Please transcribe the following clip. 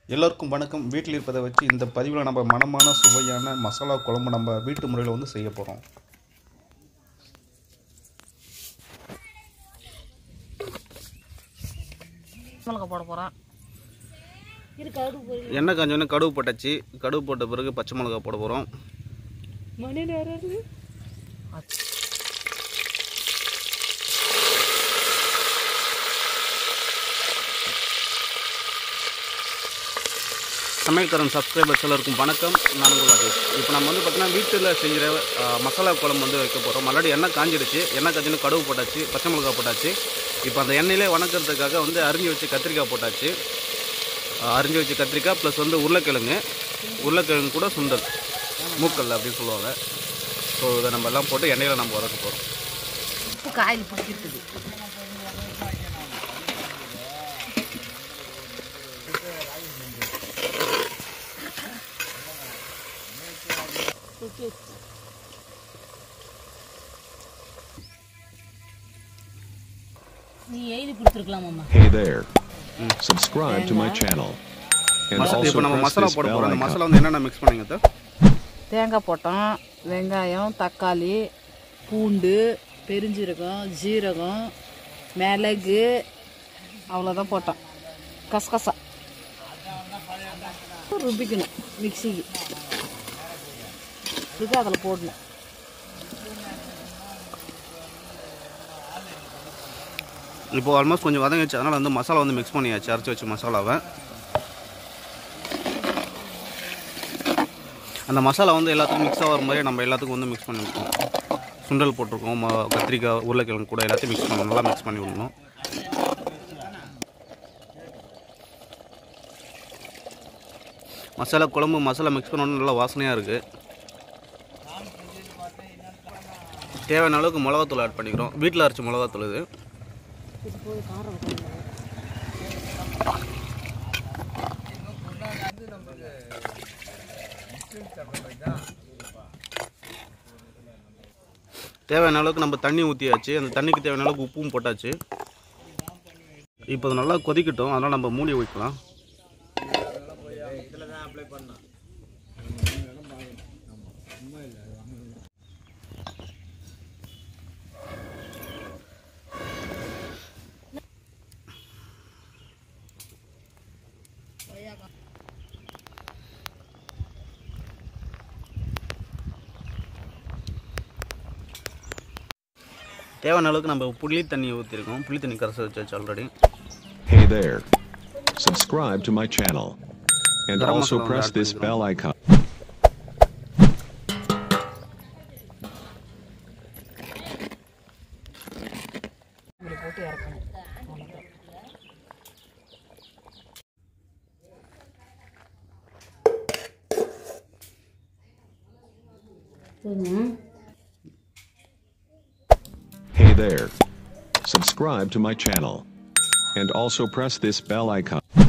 எல்லோருக்கும் வணக்கம் வீட்டில் இருப்பதை வச்சு இந்த பதிவில் நம்ம மனமான சுவையான மசாலா குழம்பு நம்ம வீட்டு முறையில் வந்து செய்ய போகிறோம் மிளகா போட போகிறேன் இருக்கு கடுகு போய் எண்ணெய் காஞ்சோடனே கடுகு போட்டாச்சு கடுகு போட்ட பிறகு பச்சை மிளகா போட போகிறோம் மணி நேரம் சமையல்காரன் சப்ஸ்கிரைபர்ஸ் எல்லாருக்கும் வணக்கம் நான் உங்கள் ராஜேஷ் இப்போ நம்ம வந்து பார்த்தீங்கன்னா வீட்டில் செய்கிற ஆ, மசாலா குழம்பு வந்து வைக்க போகிறோம் ஆல்ரெடி எண்ணெய் காஞ்சிடுச்சு எண்ணெய் காஞ்சின்னு கடுகு போட்டாச்சு பச்சை மிளகா போட்டாச்சு இப்போ அந்த எண்ணெயிலே வணக்கிறதுக்காக வந்து அரிஞ்சு வச்சு கத்திரிக்காய் போட்டாச்சு ஆ, அரிஞ்சு வச்சு கத்திரிக்காய் ப்ளஸ் வந்து உருளைக்கிழங்கு உருளைக்கிழங்கு கூட சுண்டல் மூக்கல் அப்படின்னு சொல்லுவாங்க ஸோ இதை நம்ம எல்லாம் போட்டு எண்ணெயில் நம்ம வதக்க போகிறோம் உப்பு காயில் பிடிச்சிருக்குது நீ எழுதி கொடுத்துருக்கலாம் அம்மா Hey there. Subscribe to my channel. And masala also இப்போ நம்ம press மசாலா this போட bell போகிறோம் அந்த icon. மசாலா வந்து என்னென்ன மிக்ஸ் பண்ணுங்க சார் தேங்காய் போட்டோம் வெங்காயம் தக்காளி பூண்டு பெருஞ்சீரகம் ஜீரகம் மிளகு அவ்வளோதான் போட்டோம் கசகசா ருபிக்கணும் மிக்சிக்கு இதுக்கு அதில் போடணும் இப்போ ஆல்மோஸ்ட் கொஞ்சம் வதங்கிச்சு அதனால் வந்து மசாலா வந்து மிக்ஸ் பண்ணியாச்சு அரைச்சி வச்ச மசாலாவை அந்த மசாலா வந்து எல்லாத்துக்கும் மிக்ஸ் ஆகிற மாதிரி நம்ம எல்லாத்துக்கும் வந்து மிக்ஸ் பண்ணி விட்டோம் சுண்டல் போட்டிருக்கோம் ம- கத்திரிக்காய் உருளைக்கிழங்கு கூட எல்லாத்தையும் மிக்ஸ் பண்ணி நல்லா மிக்ஸ் பண்ணி விடணும் மசாலா குழம்பு மசாலா மிக்ஸ் பண்ணோன்னு நல்லா வாசனையாக இருக்குது தேவையான அளவுக்கு மிளகாத்தூள் ஆட் பண்ணிக்கிறோம் வீட்டில் அரைச்ச மிளகாத்தூள் இது தேவையான அளவுக்கு நம்ம தண்ணி ஊற்றியாச்சு அந்த தண்ணிக்கு தேவையான அளவுக்கு உப்பும் போட்டாச்சு இப்போ அது நல்லா கொதிக்கட்டும் அதனால் நம்ம மூடி வைக்கலாம் தேவையான அளவுக்கு நம்ம புளி தண்ணி ஊற்றிருக்கோம் புளி தண்ணி கரைச்சி வச்சாச்சு already Hey there. Subscribe to my channel. And Garam also masala press add this பண்ணிக்கிறோம். bell icon. இப்படி போட்டு இறக்கணும் அவ்வளோதான் Hey there. Subscribe to my channel. And also press this bell icon.